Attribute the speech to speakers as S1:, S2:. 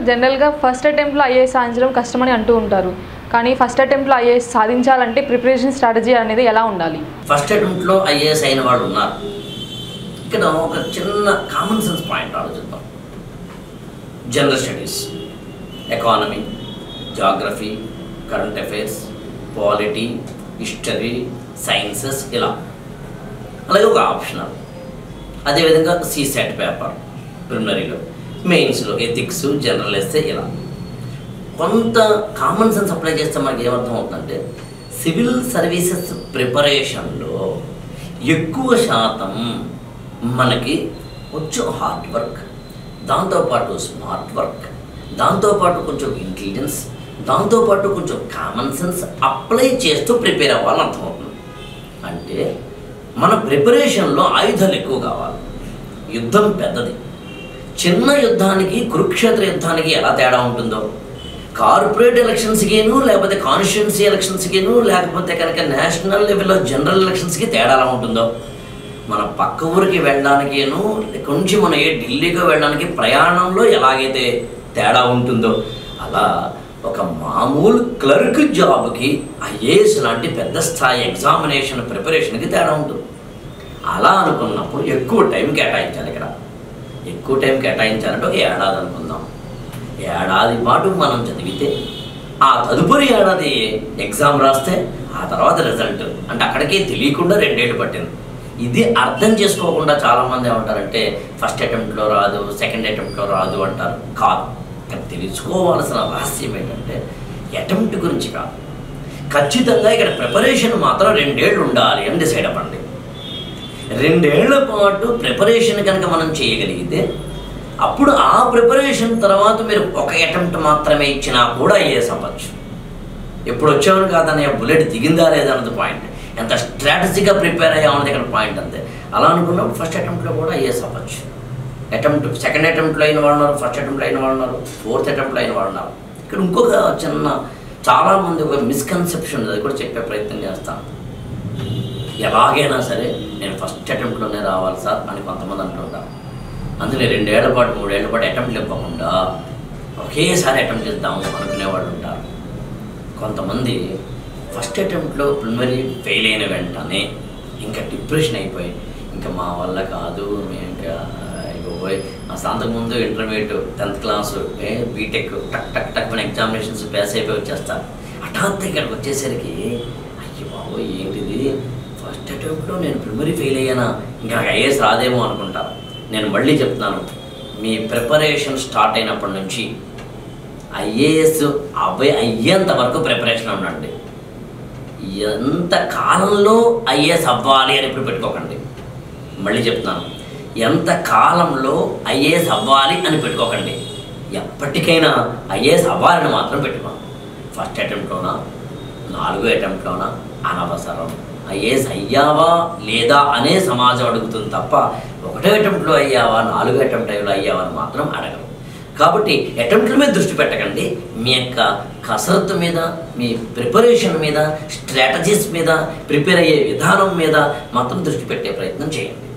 S1: జనరల్గా ఫస్ట్ అటెంప్ట్లో ఐఏఎస్ సాధించడం కష్టమని అంటూ ఉంటారు కానీ ఫస్ట్ అటెంప్ట్లో ఐఏఎస్ సాధించాలంటే ప్రిపరేషన్ స్ట్రాటజీ అనేది ఎలా ఉండాలి
S2: ఫస్ట్ అటెంప్ట్లో ఐఏఎస్ అయిన వాళ్ళు ఉన్నారు ఇక్కడ ఒక చిన్న కామన్ సెన్స్ పాయింట్ ఆలోచిద్దాం general studies economy geography current affairs polity history sciences ఇలా అలాగే ఒక ఆప్షనల్ అదేవిధంగా సెట్ పేపర్ ప్రిలిమినరీలో మెయిన్స్లో ఎథిక్స్ జనరల్ ఎస్సే ఇలా కొంత కామన్ సెన్స్ అప్లై చేస్తే మనకి ఏమర్థం అవుతుందంటే సివిల్ సర్వీసెస్ ప్రిపరేషన్లో ఎక్కువ శాతం మనకి కొంచెం హార్డ్ వర్క్ దాంతోపాటు స్మార్ట్ వర్క్ దాంతోపాటు కొంచెం ఇంటెలిజెన్స్ దాంతోపాటు కొంచెం కామన్ సెన్స్ అప్లై చేస్తూ ప్రిపేర్ అవ్వాలని అర్థమవుతుంది అంటే మన ప్రిపరేషన్లో ఆయుధాలు ఎక్కువ కావాలి యుద్ధం పెద్దది చిన్న యుద్ధానికి కురుక్షేత్ర యుద్ధానికి ఎలా తేడా ఉంటుందో కార్పొరేట్ ఎలక్షన్స్కిను లేకపోతే కాన్స్టిట్యున్సీ ఎలక్షన్స్కిను లేకపోతే కనుక నేషనల్ లెవెల్లో జనరల్ ఎలక్షన్స్కి తేడా ఎలా ఉంటుందో మన పక్క ఊరికి వెళ్ళడానికేను కొంచెం మనం ఏ ఢిల్లీకి వెళ్ళడానికి ప్రయాణంలో ఎలాగైతే తేడా ఉంటుందో అలా ఒక మామూలు క్లర్క్ జాబ్కి ఐఏఎస్ లాంటి పెద్ద స్థాయి ఎగ్జామినేషన్ ప్రిపరేషన్కి తేడా ఉంటుంది అలా అనుకున్నప్పుడు ఎక్కువ టైం కేటాయించాలి ఇక్కడ ఎక్కువ టైం కేటాయించాలంటే ఒక ఏడాది అనుకుందాం ఏడాది పాటు మనం చదివితే ఆ తదుపరి ఏడాది ఎగ్జామ్ రాస్తే ఆ తర్వాత రిజల్ట్ అంటే అక్కడికే తెలియకుండా రెండేళ్ళు పట్టింది ఇది అర్థం చేసుకోకుండా చాలామంది ఏమంటారంటే ఫస్ట్ అటెంప్ట్లో రాదు సెకండ్ అటెంప్ట్లో రాదు అంటారు కాదు ఇక్కడ తెలుసుకోవాల్సిన రహస్యం ఏంటంటే అటెంప్ట్ గురించి కాదు ఖచ్చితంగా ఇక్కడ ప్రిపరేషన్ మాత్రం రెండేళ్ళు ఉండాలి అని డిసైడ్ అవ్వండి రెండేళ్ల పాటు ప్రిపరేషన్ కనుక మనం చేయగలిగితే అప్పుడు ఆ ప్రిపరేషన్ తర్వాత మీరు ఒక అటెంప్ట్ మాత్రమే ఇచ్చినా కూడా ఐఏఎస్ అవ్వచ్చు ఎప్పుడు వచ్చామని కాదని బుల్లెట్ దిగిందా లేదా అన్నది పాయింట్ ఎంత స్ట్రాటజీగా ప్రిపేర్ అయ్యామన్నది ఇక్కడ పాయింట్ అంతే అలా అనుకున్నప్పుడు ఫస్ట్ అటెంప్ట్లో కూడా ఐఏఎస్ అవ్వచ్చు అటెంప్ట్ సెకండ్ అటెంప్ట్లో అయిన వాళ్ళు ఉన్నారు ఫస్ట్ అటెంప్ట్లో అయిన వాళ్ళు ఉన్నారు ఫోర్త్ అటెంప్ట్లో అయిన వాళ్ళు ఉన్నారు ఇక్కడ ఇంకొక చిన్న చాలామంది ఒక మిస్కన్సెప్షన్ అది కూడా చెప్పే ప్రయత్నం చేస్తాను ఎలాగైనా సరే నేను ఫస్ట్ అటెంప్ట్లోనే రావాలి సార్ అని కొంతమంది అంటుంటారు అందుకే రెండేళ్ల పాటు మూడేళ్ల పాటు అటెంప్ట్లు ఇవ్వకుండా ఒకేసారి అటెంప్ట్ చేద్దాము అనుకునే వాళ్ళు ఉంటారు కొంతమంది ఫస్ట్ అటెంప్ట్లో ప్రిలిమినరీ ఫెయిల్ అయిన వెంటనే ఇంకా డిప్రెషన్ అయిపోయి ఇంకా మా వల్ల కాదు మేము ఇంకా ఇక పోయి అసలు ముందు ఇంటర్మీడియట్ టెన్త్ క్లాసు ఏ బీటెక్ టక్ టక్ టక్ మన ఎగ్జామినేషన్స్ పాస్ అయిపోయి వచ్చేస్తారు హఠాత్ ఇక్కడికి వచ్చేసరికి అయ్యి బాబు ఏంటిది ఫస్ట్ అటెంప్ట్లో నేను ప్రిలిమినరీ ఫెయిల్ అయ్యానా ఇంకా నాకు ఐఏఎస్ రాదేమో అనుకుంటారు నేను మళ్ళీ చెప్తున్నాను మీ ప్రిపరేషన్ స్టార్ట్ అయినప్పటి నుంచి ఐఏఎస్ అవే అయ్యేంత వరకు ప్రిపరేషన్ ఉండండి ఎంత కాలంలో ఐఏఎస్ అవ్వాలి అని ఇప్పుడు పెట్టుకోకండి మళ్ళీ చెప్తున్నాను ఎంత కాలంలో ఐఏఎస్ అవ్వాలి అని పెట్టుకోకండి ఎప్పటికైనా ఐఏఎస్ అవ్వాలని మాత్రం పెట్టుకోండి ఫస్ట్ అటెంప్ట్లోనా నాలుగో అటెంప్ట్లోనా అనవసరం ఐఏఎస్ అయ్యావా లేదా అనే సమాజం అడుగుతుంది తప్ప ఒకటో అటెంప్ట్లో అయ్యావా నాలుగో అటెంప్ట్లో అయ్యావా అని మాత్రం అడగరు కాబట్టి అటెంప్ట్ల మీద దృష్టి పెట్టకండి మీ యొక్క కసరత్తు మీద మీ ప్రిపరేషన్ మీద స్ట్రాటజీస్ మీద ప్రిపేర్ అయ్యే విధానం మీద మాత్రం దృష్టి పెట్టే ప్రయత్నం చేయండి